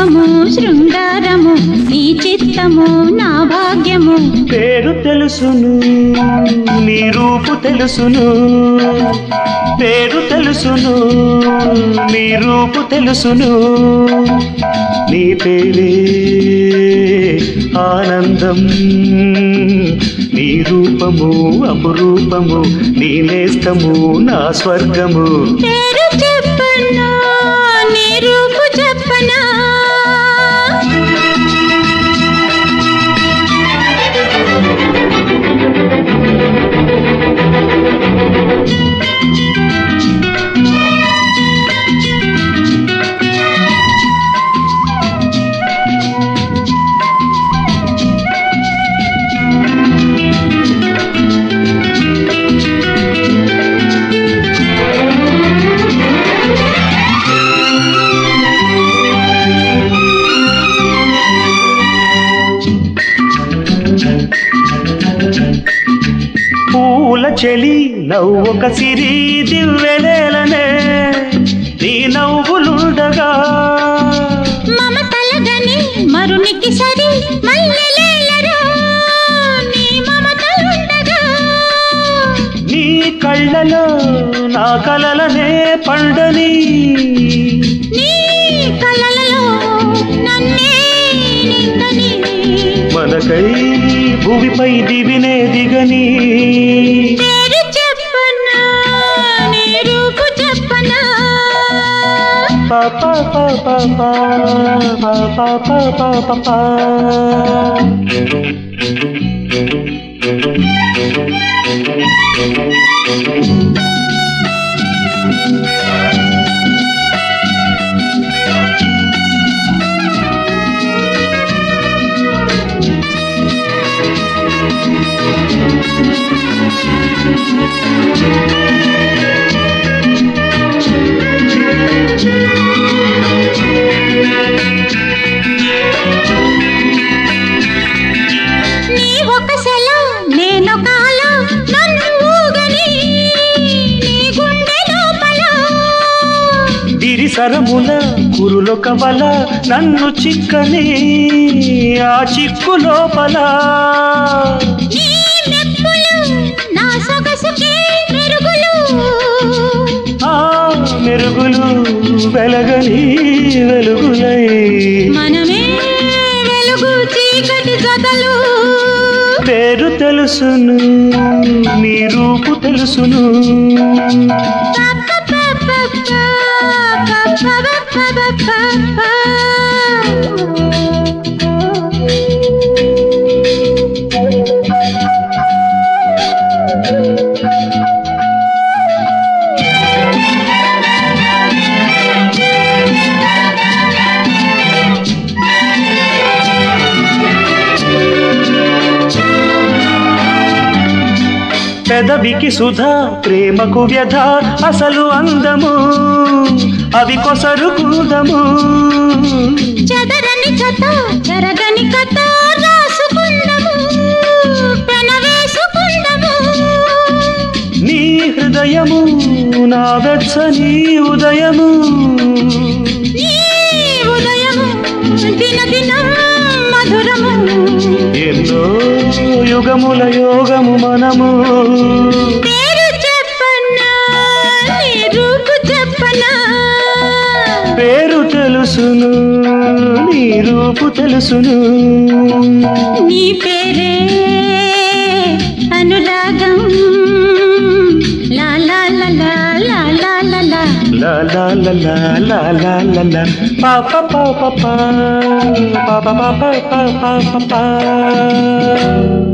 రూపము శృంగారము నీ చిత్తము నా భాగ్యము పేరు తెలుసును నీ రూపు తెలుసును పేరు తెలుసును నీ రూపు తెలుసును నీ పేరే ఆనందం నీ రూపము అపురూపము నీ నేస్తము నా స్వర్గము పేరు చెప్పనా నీ రూపు చెప్పనా పూల చెలి నవ్వొక సిరి దివ్వెలేలనే నీ నవ్వులుండగా మమతలగని మరునికి సరి మల్లెలేలరా నీ మమతలుండగా నీ కళ్ళలో నా కలలనే పండని నీ కలలలో నన్నే నిందని మనకై భూమిపై దివినే దిగని పేరు చెప్పనా నీ రూపు చెప్పనా పా పా పా పా పా పా పా పా పా పా పా. నీ ఒక సెల నేనొక అల నన్ను ఊగని నీ గుండె లోపల గిరిసరముల కురులొక వల నన్ను చిక్కని ఆ చిక్కు లోపల నీ మెప్పులు నా సొగసుకే మెరుగులు ఆ మెరుగులు వెలగని వెలుగులై మనమే వెలుగు చీకటి జతలు పేరు తెలుసును నీ రూపు తెలుసును పెదవికి సుధా ప్రేమకు వ్యధ అసలు అందము అవి కొసరు కూదము చెదరని చెత్త చెరగని కథ రాసుకుందము పెనవేసుకుందము నీ హృదయము నా వెచ్చని ఉదయము నీ ఉదయము దిన దినం మధురము ఎన్నో యుగముల యోగము మనము పేరు చెప్పన్నా నీ రూపు చెప్పనా పేరు తెలుసును నీ రూపు తెలుసును నీ పేరే అనురాగం లా లా లా లా లా లా లా లా La la la la la la la la pa pa pa pa pa pa pa pa pa pa pa pa pa